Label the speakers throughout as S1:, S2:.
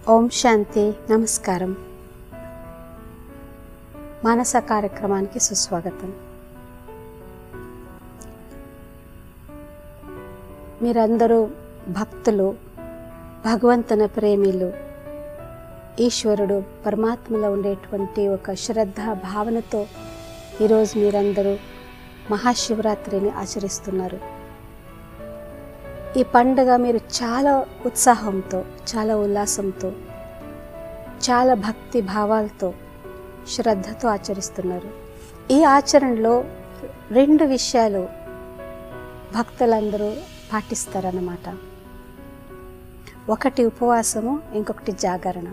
S1: ఓం శాంతి నమస్కారం మానస కార్యక్రమానికి సుస్వాగతం మీరందరూ భక్తులు భగవంతుని ప్రేమిలు ఈశ్వరుడు పరమాత్మలో ఉండేటువంటి ఒక శ్రద్ధ భావనతో ఈరోజు మీరందరూ మహాశివరాత్రిని ఆచరిస్తున్నారు ఈ పండుగ మీరు చాలా ఉత్సాహంతో చాలా ఉల్లాసంతో చాలా భక్తి భావాలతో శ్రద్ధతో ఆచరిస్తున్నారు ఈ ఆచరణలో రెండు విషయాలు భక్తులందరూ పాటిస్తారన్నమాట ఒకటి ఉపవాసము ఇంకొకటి జాగరణ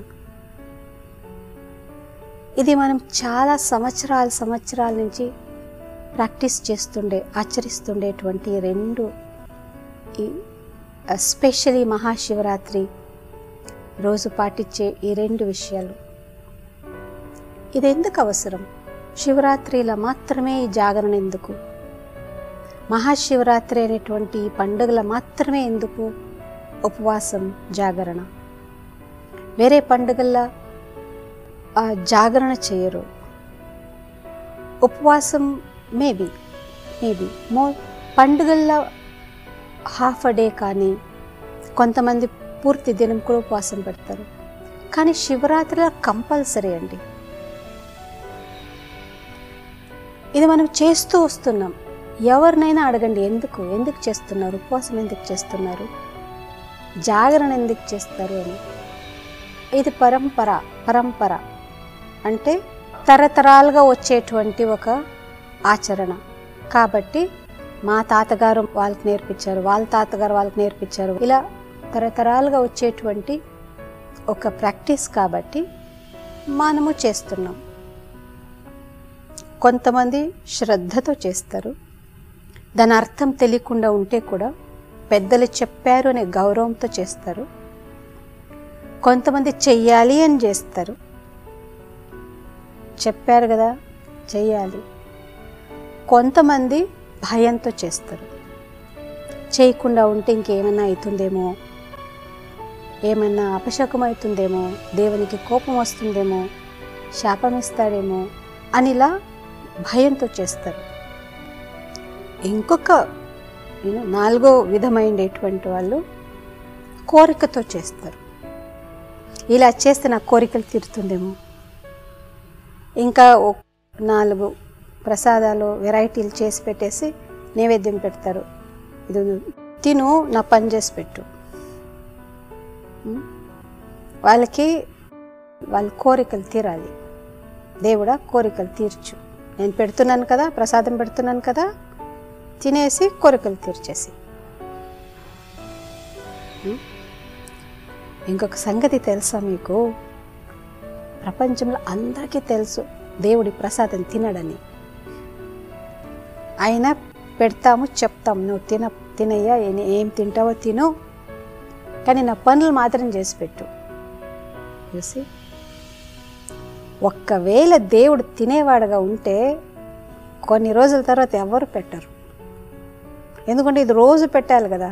S1: ఇది మనం చాలా సంవత్సరాల సంవత్సరాల నుంచి ప్రాక్టీస్ చేస్తుండే ఆచరిస్తుండేటువంటి రెండు ఈ ఎస్పెషలీ మహాశివరాత్రి రోజు పాటించే ఈ రెండు విషయాలు ఇది ఎందుకు అవసరం శివరాత్రిలో మాత్రమే ఈ జాగరణ ఎందుకు మహాశివరాత్రి అనేటువంటి ఈ పండుగల మాత్రమే ఎందుకు ఉపవాసం జాగరణ వేరే పండుగల్లో ఆ జాగరణ చేయరు ఉపవాసం మేబీ మేబీ మో పండుగల్లో హాఫ్ అ డే కానీ కొంతమంది పూర్తి దినం కూడా ఉపవాసం పెడతారు కానీ శివరాత్రిలో కంపల్సరీ అండి ఇది మనం చేస్తూ వస్తున్నాం ఎవరినైనా అడగండి ఎందుకు ఎందుకు చేస్తున్నారు ఉపవాసం ఎందుకు చేస్తున్నారు జాగరణ ఎందుకు చేస్తారు అని ఇది పరంపర పరంపర అంటే తరతరాలుగా వచ్చేటువంటి ఒక ఆచరణ కాబట్టి మా తాతగారు వాళ్ళకి నేర్పించారు వాళ్ళ తాతగారు వాళ్ళకి నేర్పించారు ఇలా తరతరాలుగా వచ్చేటువంటి ఒక ప్రాక్టీస్ కాబట్టి మనము చేస్తున్నాం కొంతమంది శ్రద్ధతో చేస్తారు దాని అర్థం తెలియకుండా ఉంటే కూడా పెద్దలు చెప్పారు అనే గౌరవంతో చేస్తారు కొంతమంది చెయ్యాలి అని చేస్తారు చెప్పారు కదా చెయ్యాలి కొంతమంది భయంతో చేస్తారు చేయకుండా ఉంటే ఇంకేమైనా అవుతుందేమో ఏమైనా అపశకం అవుతుందేమో దేవునికి కోపం వస్తుందేమో శాపం ఇస్తాడేమో అని ఇలా భయంతో చేస్తారు ఇంకొక నాలుగో విధమైనటువంటి వాళ్ళు కోరికతో చేస్తారు ఇలా చేస్తే నా కోరికలు తీరుతుందేమో ఇంకా నాలుగు ప్రసాదాలు వెరైటీలు చేసి పెట్టేసి నైవేద్యం పెడతారు ఇది తిను నా పని చేసి పెట్టు వాళ్ళకి వాళ్ళ కోరికలు తీరాలి దేవుడా కోరికలు తీర్చు నేను పెడుతున్నాను కదా ప్రసాదం పెడుతున్నాను కదా తినేసి కోరికలు తీర్చేసి ఇంకొక సంగతి తెలుసా మీకు ప్రపంచంలో అందరికీ తెలుసు దేవుడి ప్రసాదం తినడని అయినా పెడతాము చెప్తాము నువ్వు తిన తినయ్యా ఏం తింటావో తిను కానీ నా పనులు మాత్రం చేసి పెట్టు చూసి ఒక్కవేళ దేవుడు తినేవాడుగా ఉంటే కొన్ని రోజుల తర్వాత ఎవరు పెట్టరు ఎందుకంటే ఇది రోజు పెట్టాలి కదా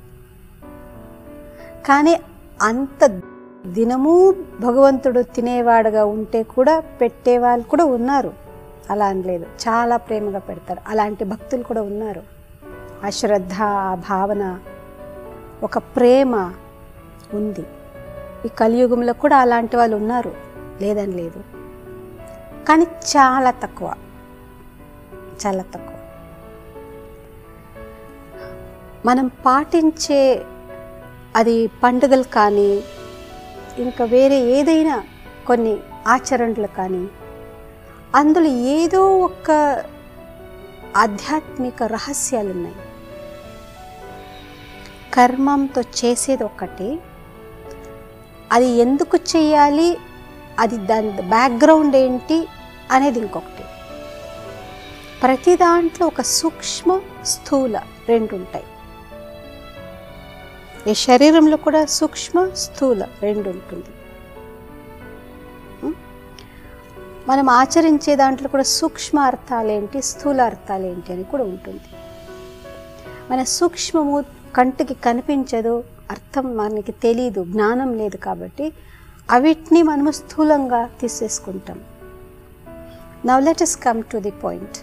S1: కానీ అంత దినము భగవంతుడు తినేవాడుగా ఉంటే కూడా పెట్టేవాళ్ళు కూడా ఉన్నారు అలా అనలేదు చాలా ప్రేమగా పెడతారు అలాంటి భక్తులు కూడా ఉన్నారు ఆ శ్రద్ధ ఆ భావన ఒక ప్రేమ ఉంది ఈ కలియుగంలో కూడా అలాంటి వాళ్ళు ఉన్నారు లేదని లేదు కానీ చాలా తక్కువ చాలా తక్కువ మనం పాటించే అది పండుగలు కానీ ఇంకా వేరే ఏదైనా కొన్ని ఆచరణలు కానీ అందులో ఏదో ఒక ఆధ్యాత్మిక రహస్యాలు ఉన్నాయి కర్మంతో చేసేది ఒకటి అది ఎందుకు చేయాలి అది దాని బ్యాక్గ్రౌండ్ ఏంటి అనేది ఇంకొకటి ప్రతి దాంట్లో ఒక సూక్ష్మ స్థూల రెండు ఉంటాయి ఈ శరీరంలో కూడా సూక్ష్మ స్థూల రెండు ఉంటుంది మనం ఆచరించే దాంట్లో కూడా సూక్ష్మ అర్థాలేంటి స్థూల అర్థాలేంటి అని కూడా ఉంటుంది మన సూక్ష్మము కంటికి కనిపించదు అర్థం మనకి తెలియదు జ్ఞానం లేదు కాబట్టి అవిటిని మనము స్థూలంగా తీసేసుకుంటాం now let us come to the point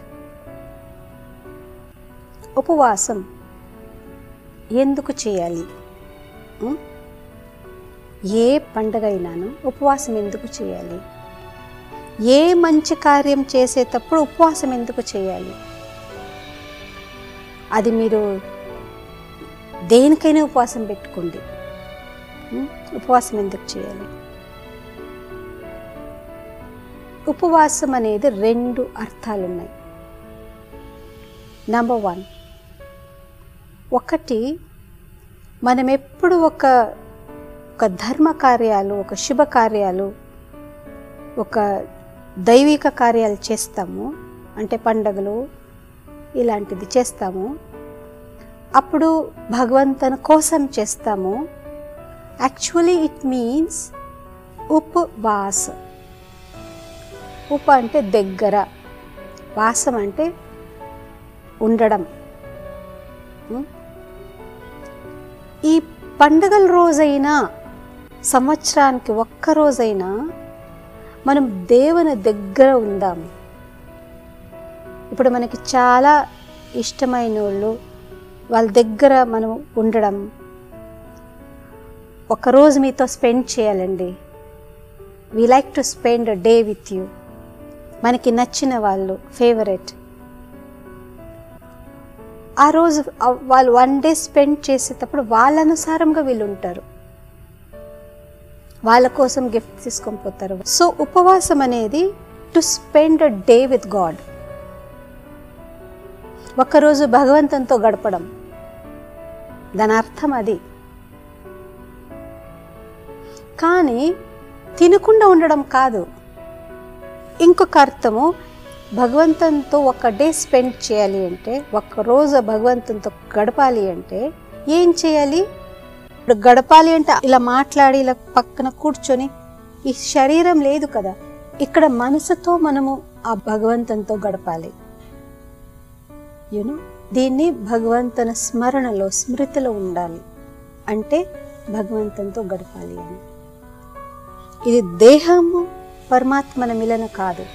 S1: ఉపవాసం ఎందుకు చేయాలి ఉం? ఏ పండగ అయినాను ఉపవాసం ఎందుకు చేయాలి ఏ మంచి కార్యం చేసేటప్పుడు ఉపవాసం ఎందుకు చేయాలి అది మీరు దేనికైనా ఉపవాసం పెట్టుకోండి ఉం? ఉపవాసం ఎందుకు చేయాలి ఉపవాసం అనేది రెండు అర్థాలు ఉన్నాయి నంబర్ వన్ ఒకటి మనం ఎప్పుడు ఒక ఒక ధర్మ కార్యాలు ఒక శుభ కార్యాలు ఒక దైవిక కార్యాలు చేస్తాము అంటే పండగలు ఇలాంటిది చేస్తాము అప్పుడు భగవంతుని కోసం చేస్తాము యాక్చువల్లీ ఇట్ మీన్స్ ఉపవాస ఉప అంటే దగ్గర వాసం అంటే ఉండడం ఉం? ఈ పండుగల రోజైనా సంవత్సరానికి ఒక్క రోజైనా మనం దేవుని దగ్గర ఉందాము ఇప్పుడు మనకి చాలా ఇష్టమైన వాళ్ళు వాళ్ళ దగ్గర మనం ఉండడం ఒకరోజు మీతో స్పెండ్ చేయాలండి we like to spend day with you మనకి నచ్చిన వాళ్ళు ఫేవరెట్ ఆ రోజు ఆ- వాళ్ళు వన్ డే స్పెండ్ చేసేటప్పుడు వాళ్ళ అనుసారంగా వీళ్ళు ఉంటారు వాళ్ళ కోసం గిఫ్ట్ తీసుకొని పోతారు సో ఉపవాసం అనేది to spend a day with God ఒక్కరోజు భగవంతునితో గడపడం దాని అర్థం అది కానీ తినకుండా ఉండడం కాదు ఇంకొక అర్థము భగవంతునితో ఒక డే స్పెండ్ చేయాలి అంటే ఒక రోజు భగవంతునితో గడపాలి అంటే ఏం చేయాలి ఇప్పుడు గడపాలి అంటే ఇలా మాట్లాడి ఇలా పక్కన కూర్చొని ఈ శరీరం లేదు కదా ఇక్కడ మనసుతో మనము ఆ భగవంతునితో గడపాలి యూనో దీన్ని భగవంతుని స్మరణలో స్మృతిలో ఉండాలి అంటే భగవంతునితో గడపాలి అని ఇది దేహము పరమాత్మన మిలన కాదు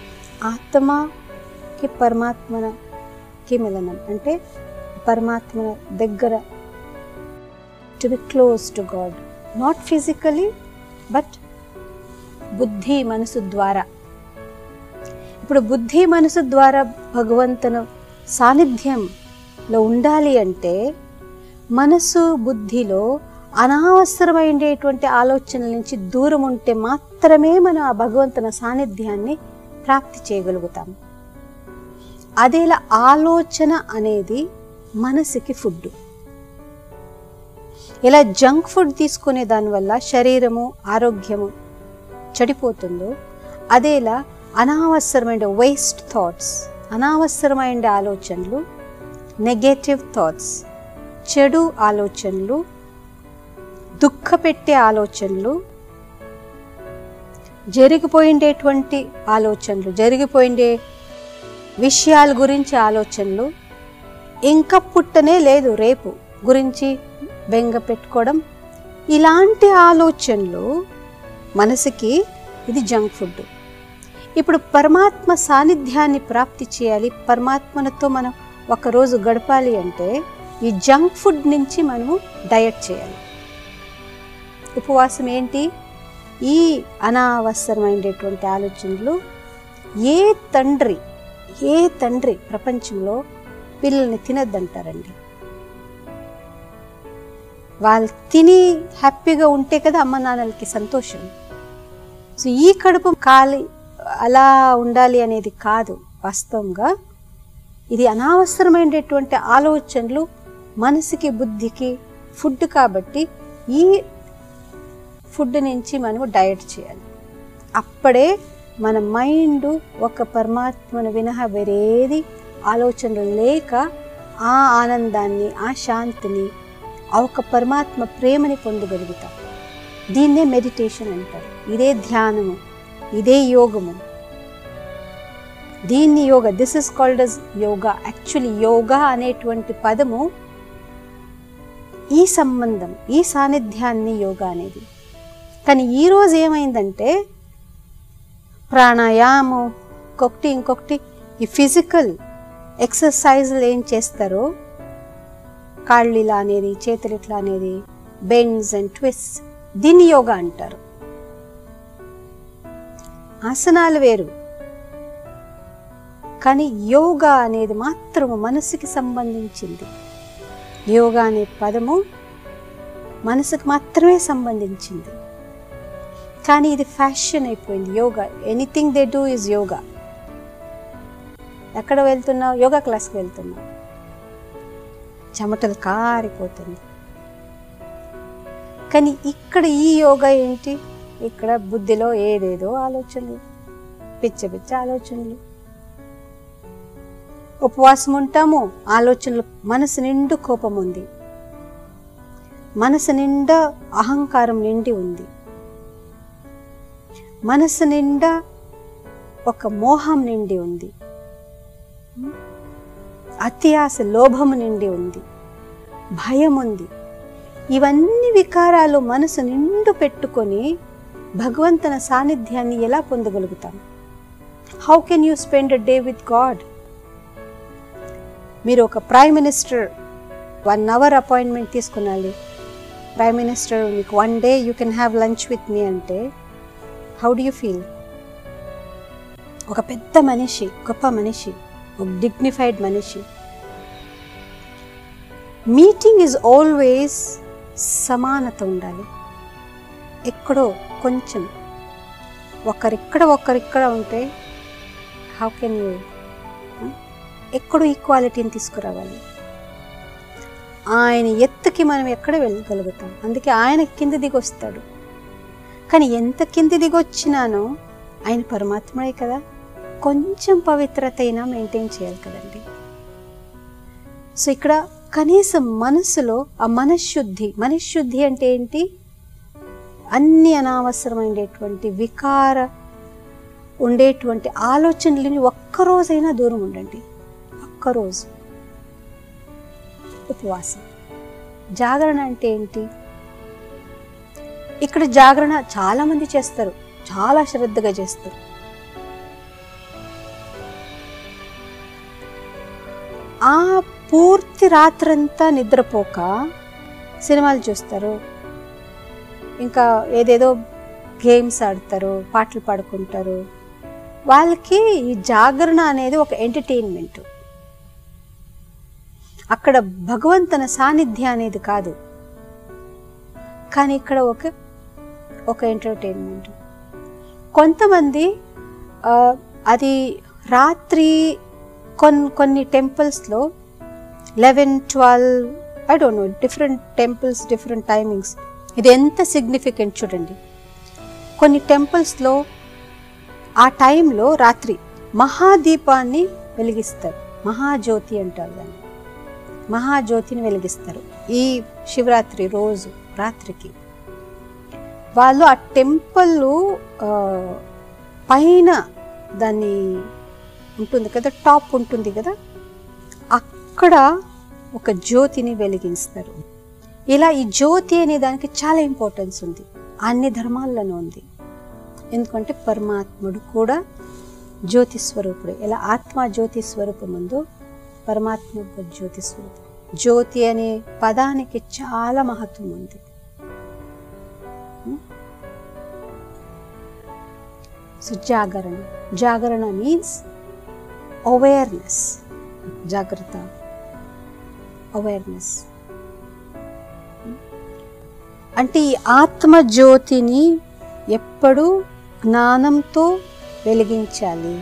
S1: ఆత్మకి పరమాత్మకి మిలనం అంటే పరమాత్మన దగ్గర to be close to God not physically but బుద్ధి మనసు ద్వారా ఇప్పుడు బుద్ధి మనసు ద్వారా భగవంతుని సాన్నిధ్యంలో ఉండాలి అంటే మనసు బుద్ధిలో అనవసరమైనటువంటి ఆలోచనల నుంచి దూరం ఉంటే మాత్రమే మనం ఆ భగవంతుని సాన్నిధ్యాన్ని ప్రాప్తి చేయగలుగుతాం అదేలా ఆలోచన అనేది మనసుకి ఫుడ్ ఇలా జంక్ ఫుడ్ తీసుకునే దానివల్ల శరీరము ఆరోగ్యము చెడిపోతుందో అదేలా అనవసరమైన వేస్ట్ థాట్స్ అనవసరమైన ఆలోచనలు నెగటివ్ థాట్స్ చెడు ఆలోచనలు దుఃఖపెట్టే ఆలోచనలు జరిగిపోయిండేటువంటి ఆలోచనలు జరిగిపోయిండే విషయాల గురించి ఆలోచనలు ఇంకా పుట్టనే లేదు రేపు గురించి బెంగ పెట్టుకోవడం ఇలాంటి ఆలోచనలు మనసుకి ఇది జంక్ ఫుడ్ ఇప్పుడు పరమాత్మ సాన్నిధ్యాన్ని ప్రాప్తి చేయాలి పరమాత్మనతో మనం ఒకరోజు గడపాలి అంటే ఈ జంక్ ఫుడ్ నుంచి మనము డయట్ చేయాలి ఉపవాసం ఏంటి ఈ అనవసరమైనటువంటి ఆలోచనలు ఏ తండ్రి ఏ తండ్రి ప్రపంచంలో పిల్లల్ని తినద్దంటారండి వాళ్ళు తిని హ్యాపీగా ఉంటే కదా అమ్మ నాన్నలకి సంతోషం సో ఈ కడుపు ఖాళీ అలా ఉండాలి అనేది కాదు వాస్తవంగా ఇది అనవసరమైనటువంటి ఆలోచనలు మనసుకి బుద్ధికి ఫుడ్ కాబట్టి ఈ ఫుడ్ నుంచి మనము డయట్ చేయాలి అప్పుడే మన మైండ్ ఒక పరమాత్మను వినహ వేరేది ఆలోచనలు లేక ఆ ఆనందాన్ని ఆ శాంతిని ఆ ఒక పరమాత్మ ప్రేమని పొందగలుగుతాం దీన్నే మెడిటేషన్ అంటారు ఇదే ధ్యానము ఇదే యోగము దీన్ని yoga this is called as yoga actually yoga అనేటువంటి పదము ఈ సంబంధం ఈ సాన్నిధ్యాన్ని యోగా అనేది కానీ ఈరోజు ఏమైందంటే ప్రాణాయామం ఇంకొకటి ఇంకొకటి ఈ ఫిజికల్ ఎక్సర్సైజులు ఏం చేస్తారో కాళ్ళు ఇలా అనేది చేతులు ఇట్లా అనేది బెండ్స్ అండ్ ట్విస్ట్ దీన్ని యోగా అంటారు ఆసనాలు వేరు కానీ యోగా అనేది మాత్రం మనసుకి సంబంధించింది యోగా అనే పదము మనసుకు మాత్రమే సంబంధించింది కానీ ఇది ఫ్యాషన్ అయిపోయింది yoga anything they do is yoga ఎక్కడ వెళ్తున్నావు యోగా క్లాస్కి వెళ్తున్నావు చెమటలు కారిపోతుంది కానీ ఇక్కడ ఈ యోగా ఏంటి ఇక్కడ బుద్ధిలో ఏదేదో ఆలోచనలు పిచ్చ పిచ్చ ఆలోచనలు ఉపవాసం ఉంటాము ఆలోచనలు మనసు నిండు కోపం ఉంది మనసు నిండా అహంకారం నిండి ఉంది మనసు నిండా ఒక మోహం నిండి ఉంది అత్యాస లోభం నిండి ఉంది భయం ఉంది ఇవన్నీ వికారాలు మనసు నిండు పెట్టుకొని భగవంతున సాన్నిధ్యాన్ని ఎలా పొందగలుగుతాం how can you spend a day with God మీరు ఒక prime minister one hour appointment తీసుకున్నాలి ప్రైమ్ మినిస్టర్ మీకు one day you can have lunch with me అంటే హౌ డు యూ ఫీల్ ఒక పెద్ద మనిషి గొప్ప మనిషి ఒక డిగ్నిఫైడ్ మనిషి మీటింగ్ ఈజ్ ఆల్వేస్ సమానత ఉండాలి ఎక్కడో కొంచెం ఒకరిక్కడ ఒకరిక్కడ ఉంటే హౌ కెన్ యూ ఎక్కడో ఈక్వాలిటీని తీసుకురావాలి ఆయన ఎత్తుకి మనం ఎక్కడ వెళ్ళగలుగుతాం అందుకే ఆయన కింద దిగి వస్తాడు కానీ ఎంత కింద దిగి వచ్చినానో ఆయన పరమాత్మడే కదా కొంచెం పవిత్రత అయినా మెయింటైన్ చేయాలి కదండి సో ఇక్కడ కనీసం మనసులో ఆ మనశ్శుద్ధి మనశ్శుద్ధి అంటే ఏంటి అన్ని అనవసరమైనటువంటి వికార ఉండేటువంటి ఆలోచనలని ఒక్కరోజైనా దూరం ఉండండి ఒక్కరోజు ఉపవాసం జాగరణ అంటే ఏంటి ఇక్కడ జాగరణ చాలా మంది చేస్తారు చాలా శ్రద్ధగా చేస్తారు ఆ పూర్తి రాత్రంతా నిద్రపోక సినిమాలు చూస్తారు ఇంకా ఏదేదో గేమ్స్ ఆడతారు పాటలు పాడుకుంటారు వాళ్ళకి ఈ జాగరణ అనేది ఒక ఎంటర్టైన్మెంట్ అక్కడ భగవంతున సాన్నిధ్యం అనేది కాదు కానీ ఇక్కడ ఒక ఒక ఎంటర్టైన్మెంట్ కొంతమంది ఆ, అది రాత్రి కొన్ కొన్ని టెంపుల్స్లో eleven twelve I don't know different temples different timings ఇది ఎంత సిగ్నిఫికెంట్ చూడండి కొన్ని టెంపుల్స్లో ఆ టైంలో రాత్రి మహాదీపాన్ని వెలిగిస్తారు మహాజ్యోతి అంటారు దాన్ని మహాజ్యోతిని వెలిగిస్తారు ఈ శివరాత్రి రోజు రాత్రికి వాళ్ళు ఆ టెంపుల్ పైన దాన్ని ఉంటుంది కదా టాప్ ఉంటుంది కదా అక్కడ ఒక జ్యోతిని వెలిగిస్తారు ఇలా ఈ జ్యోతి అనే దానికి చాలా ఇంపార్టెన్స్ ఉంది అన్ని ధర్మాల్లోనూ ఉంది ఎందుకంటే పరమాత్ముడు కూడా జ్యోతి స్వరూపుడు ఇలా ఆత్మ జ్యోతి స్వరూపం ఉందో పరమాత్మ ఒక జ్యోతి స్వరూపం జ్యోతి అనే పదానికి చాలా మహత్వం ఉంది సో జాగరణ జాగరణ మీన్స్ అవేర్నెస్ జాగ్రత్త అవేర్నెస్ అంటే ఈ ఆత్మజ్యోతిని ఎప్పుడూ జ్ఞానంతో వెలిగించాలి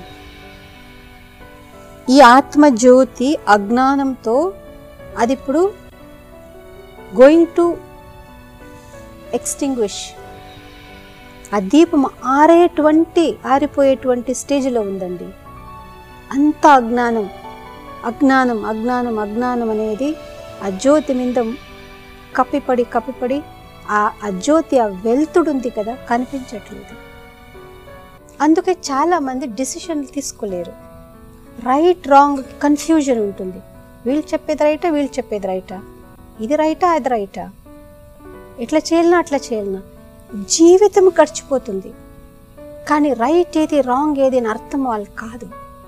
S1: ఈ ఆత్మజ్యోతి అజ్ఞానంతో అది ఇప్పుడు గోయింగ్ టు ఎక్స్టింగ్విష్ ఆ దీపం ఆరేటువంటి ఆరిపోయేటువంటి స్టేజ్లో ఉందండి అంత అజ్ఞానం అజ్ఞానం అజ్ఞానం అజ్ఞానం అనేది ఆ జ్యోతి మీద కప్పిపడి కప్పిపడి ఆ ఆ జ్యోతి ఆ వెలుతుడుంది కదా కనిపించట్లేదు అందుకే చాలామంది డిసిషన్లు తీసుకోలేరు రైట్ రాంగ్ కన్ఫ్యూజన్ ఉంటుంది వీళ్ళు చెప్పేది రైటా వీళ్ళు చెప్పేది రైటా ఇది రైటా అది రైటా ఇట్లా చేయాలనా అట్లా చేయాలనా జీవితం గడిచిపోతుంది కానీ రైట్ ఏది రాంగ్ ఏది అని అర్థం వాళ్ళకి కాదు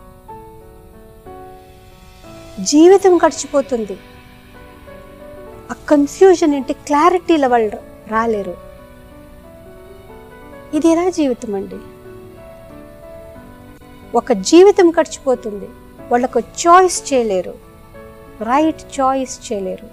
S1: జీవితం గడిచిపోతుంది ఆ కన్ఫ్యూజన్ ఏంటి క్లారిటీలో వాళ్ళు రాలేరు ఇది ఎలా జీవితం అండి ఒక జీవితం గడిచిపోతుంది వాళ్ళకు చాయిస్ చేయలేరు రైట్ చాయిస్ చేయలేరు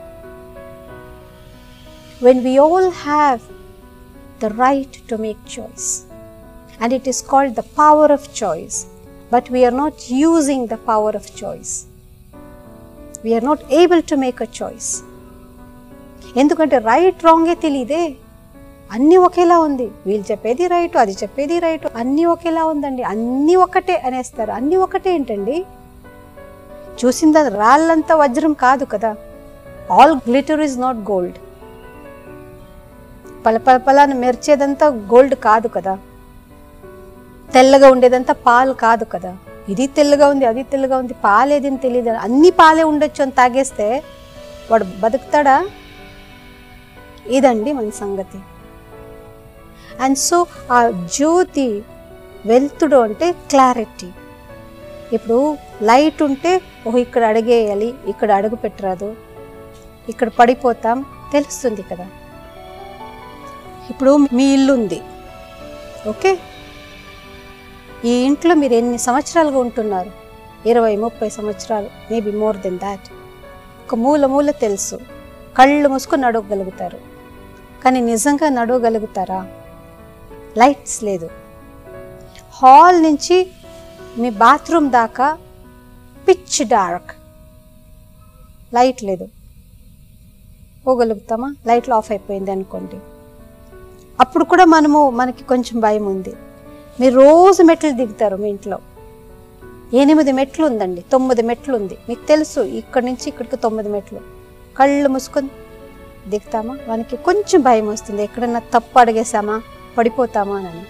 S1: when we all have the right to make choice. And it is called the power of choice. But we are not using the power of choice. We are not able to make a choice. ఎందుకంటే right రాంగే తెలియదే అన్నీ ఒకేలా ఉంది వీళ్ళు చెప్పేది right అది చెప్పేది రైట్ అన్నీ ఒకేలా ఉందండి అన్నీ ఒకటే అనేస్తారు అన్నీ ఒకటే ఏంటండి చూసిందా రాళ్ళంతా వజ్రం కాదు కదా all glitter is not gold పలపలపలాను మెరిచేదంతా గోల్డ్ కాదు కదా తెల్లగా ఉండేదంతా పాలు కాదు కదా ఇది తెల్లగా ఉంది అది తెల్లగా ఉంది పాలేది అని తెలియదు అన్ని పాలే ఉండొచ్చు అని తాగేస్తే వాడు బతుకుతాడా ఇదండి మన సంగతి అండ్ సో ఆ జ్యోతి వెలుతుడు అంటే క్లారిటీ ఇప్పుడు లైట్ ఉంటే ఓహో ఇక్కడ అడిగేయాలి ఇక్కడ అడుగు పెట్టరాదు ఇక్కడ పడిపోతాం తెలుస్తుంది కదా ఇప్పుడు మీ ఇల్లు ఉంది ఓకే ఈ ఇంట్లో మీరు ఎన్ని సంవత్సరాలుగా ఉంటున్నారు ఇరవై ముప్పై సంవత్సరాలు మేబీ మోర్ దెన్ దాట్ ఒక మూల మూల తెలుసు కళ్ళు మూసుకొని నడవగలుగుతారు కానీ నిజంగా నడవగలుగుతారా లైట్స్ లేదు హాల్ నుంచి మీ బాత్రూమ్ దాకా పిచ్ డార్క్ లైట్ లేదు పోగలుగుతామా లైట్లు ఆఫ్ అయిపోయింది అనుకోండి అప్పుడు కూడా మనము మనకి కొంచెం భయం ఉంది మీరు రోజు మెట్లు దిగుతారు మీ ఇంట్లో ఎనిమిది మెట్లు ఉందండి తొమ్మిది మెట్లు ఉంది మీకు తెలుసు ఇక్కడి నుంచి ఇక్కడికి తొమ్మిది మెట్లు కళ్ళు మూసుకొని దిగుతామా మనకి కొంచెం భయం వస్తుంది ఎక్కడన్నా తప్పు అడిగేసామా పడిపోతామా అని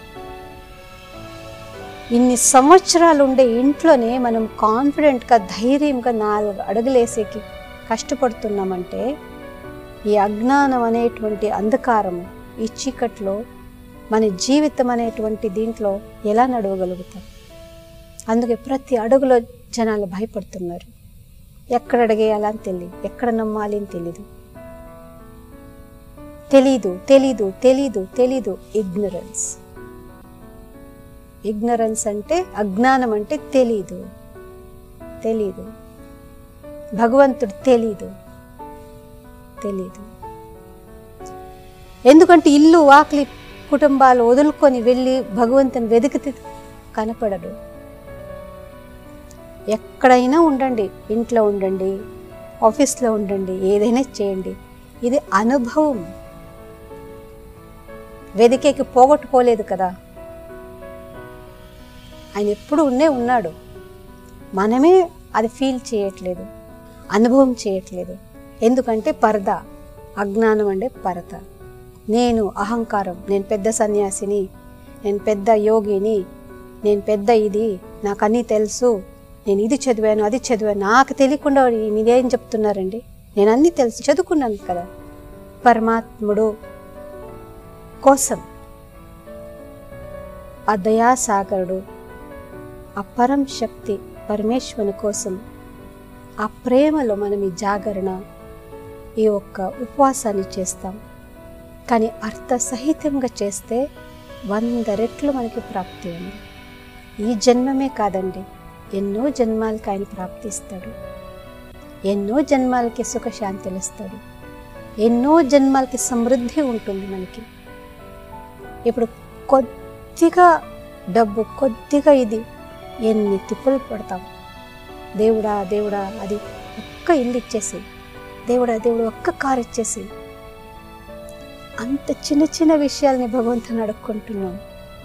S1: ఇన్ని సంవత్సరాలు ఉండే ఇంట్లోనే మనం కాన్ఫిడెంట్గా ధైర్యంగా నాలుగు అడుగులేసేకి కష్టపడుతున్నామంటే ఈ అజ్ఞానం అనేటువంటి అంధకారము ఈ చీకట్లో మన జీవితం అనేటువంటి దీంట్లో ఎలా నడవగలుగుతాం అందుకే ప్రతి అడుగులో జనాలు భయపడుతున్నారు ఎక్కడ అడిగేయాలని తెలియదు ఎక్కడ నమ్మాలి అని తెలీదు తెలీదు తెలీదు తెలీదు తెలీదు ఇగ్నరెన్స్ ఇగ్నరెన్స్ అంటే అజ్ఞానం అంటే తెలీదు తెలీదు భగవంతుడు తెలీదు తెలీదు ఎందుకంటే ఇల్లు వాకిలి కుటుంబాలు వదులుకొని వెళ్ళి భగవంతుని వెతికితే కనపడడు ఎక్కడైనా ఉండండి ఇంట్లో ఉండండి ఆఫీస్లో ఉండండి ఏదైనా చేయండి ఇది అనుభవం వెదికేకి పోగొట్టుకోలేదు కదా ఆయన ఎప్పుడు ఉన్నే ఉన్నాడు మనమే అది ఫీల్ చేయట్లేదు అనుభవం చేయట్లేదు ఎందుకంటే పరద అజ్ఞానం అంటే పరద నేను అహంకారం నేను పెద్ద సన్యాసిని నేను పెద్ద యోగిని నేను పెద్ద ఇది నాకు అన్నీ తెలుసు నేను ఇది చదివాను అది చదివాను నాకు తెలియకుండా మీరేం చెప్తున్నారండి నేను అన్నీ తెలుసు చదువుకున్నాను కదా పరమాత్ముడు కోసం ఆ దయాసాగరుడు ఆ పరం శక్తి పరమేశ్వరుని కోసం ఆ ప్రేమలో మనం ఈ జాగరణ ఈ ఒక్క ఉపవాసాన్ని చేస్తాం కానీ అర్థ సహితంగా చేస్తే వంద రెట్లు మనకి ప్రాప్తి ఉంది ఈ జన్మమే కాదండి ఎన్నో జన్మాలకి ఆయన ప్రాప్తిస్తాడు ఎన్నో జన్మాలకి సుఖశాంతులు ఇస్తాడు ఎన్నో జన్మాలకి సమృద్ధి ఉంటుంది మనకి ఇప్పుడు కొద్దిగా డబ్బు కొద్దిగా ఇది ఎన్ని తిప్పులు పడతాం దేవుడా దేవుడా అది ఒక్క ఇల్లు ఇచ్చేసి దేవుడా దేవుడు ఒక్క కారు ఇచ్చేసి అంత చిన్న చిన్న విషయాల్ని భగవంతుని అడుక్కుంటున్నాం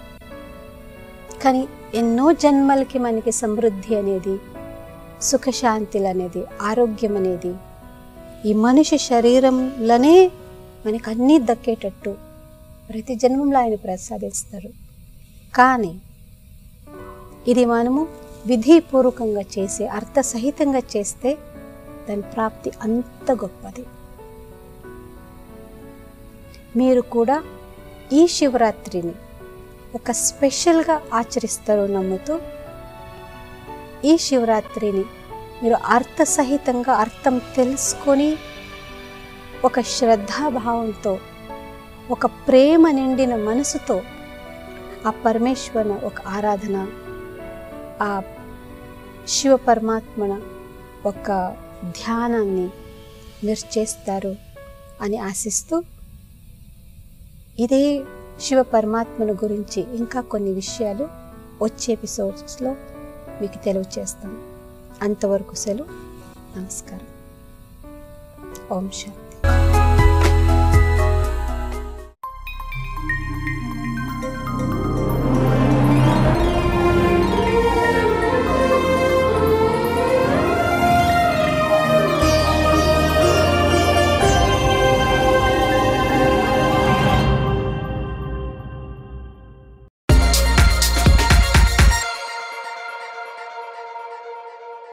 S1: కానీ ఎన్నో జన్మలకి మనకి సమృద్ధి అనేది సుఖశాంతులు అనేది ఆరోగ్యం అనేది ఈ మనిషి శరీరంలోనే మనకి అన్నీ దక్కేటట్టు ప్రతి జన్మంలో ఆయన ప్రసాదిస్తారు కానీ ఇది మనము విధిపూర్వకంగా చేసి అర్థసహితంగా చేస్తే దాని ప్రాప్తి అంత గొప్పది మీరు కూడా ఈ శివరాత్రిని ఒక స్పెషల్గా ఆచరిస్తారు నమ్ముతూ ఈ శివరాత్రిని మీరు అర్థసహితంగా అర్థం తెలుసుకొని ఒక శ్రద్ధాభావంతో ఒక ప్రేమ నిండిన మనసుతో ఆ పరమేశ్వరుని ఒక ఆరాధన ఆ శివ పరమాత్మన ఒక ధ్యానాన్ని మీరు చేస్తారు అని ఆశిస్తూ ఇదే శివ పరమాత్మను గురించి ఇంకా కొన్ని విషయాలు వచ్చే ఎపిసోడ్స్లో మీకు తెలియచేస్తాను అంతవరకు సెలవు నమస్కారం ఓం శాంతి